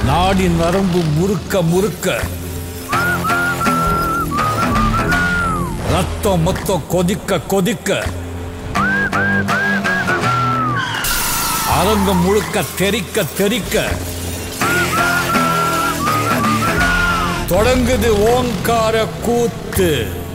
நாடி நரம்பு முறுக்க முறுக்க ரத்தம் மொத்தம் கொதிக்க கொதிக்க அரங்கம் முழுக்க தெறிக்க தெறிக்க தொடங்குது ஓங்கார கூத்து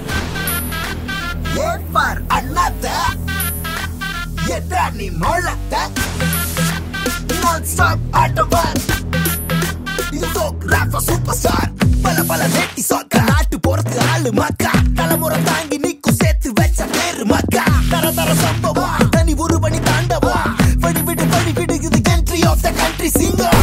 ஏற்பார் அண்ணாத்த எட்டா நீ மொழத்த நான் ஸ்டாப் ஆட்டோபார் இது சோக் ராஃபா சூப்பர் ஸ்டார் பல பல நெட்டி சொக்க நாட்டு போறது ஆளு மக்கா தலைமுறை தாங்கி நிக்கும் சேர்த்து வச்ச பேரு மக்கா தர தர சம்பவம் தனி ஒரு பணி தாண்டவா வழி விடு வழி விடு இது என்ட்ரி ஆஃப் த கண்ட்ரி சிங்கம்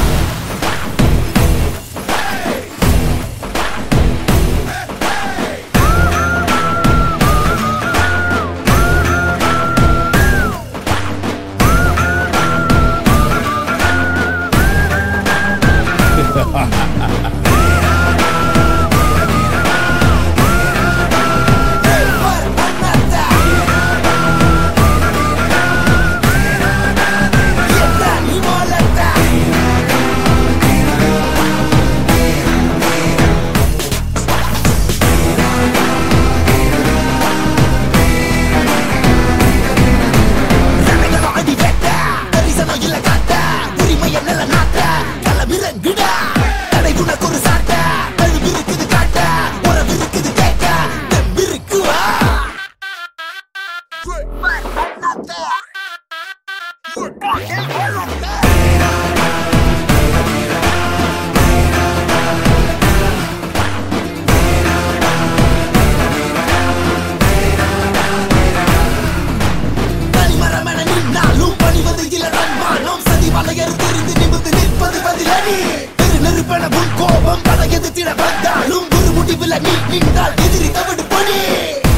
ஏற்பார் அண்ணாத்த எட்டா நீ மொழத்த ஜனங்கள அடி வெட்ட தரிசனம் இல்ல காட்ட உரிமைய நில நாட்ட களமிறங்குடா தடை உனக்கு ஒரு சாட்ட கழுவு இருக்குது காட்ட உறவு இருக்குது கேட்க தெம்பு இருக்குவா தனிமரம் என நின்னாலும் பணிவது இல்ல தன்மானம் சதி வலையறு தெரிந்து நிமிர்ந்து நிற்பது பதிலடி பெரு நெருப்பென முன் கோபம் பல எதிர்த்திட வந்தாலும் ஒரு முடிவில் நீ நின்றால் எதிரி தவிடு பணி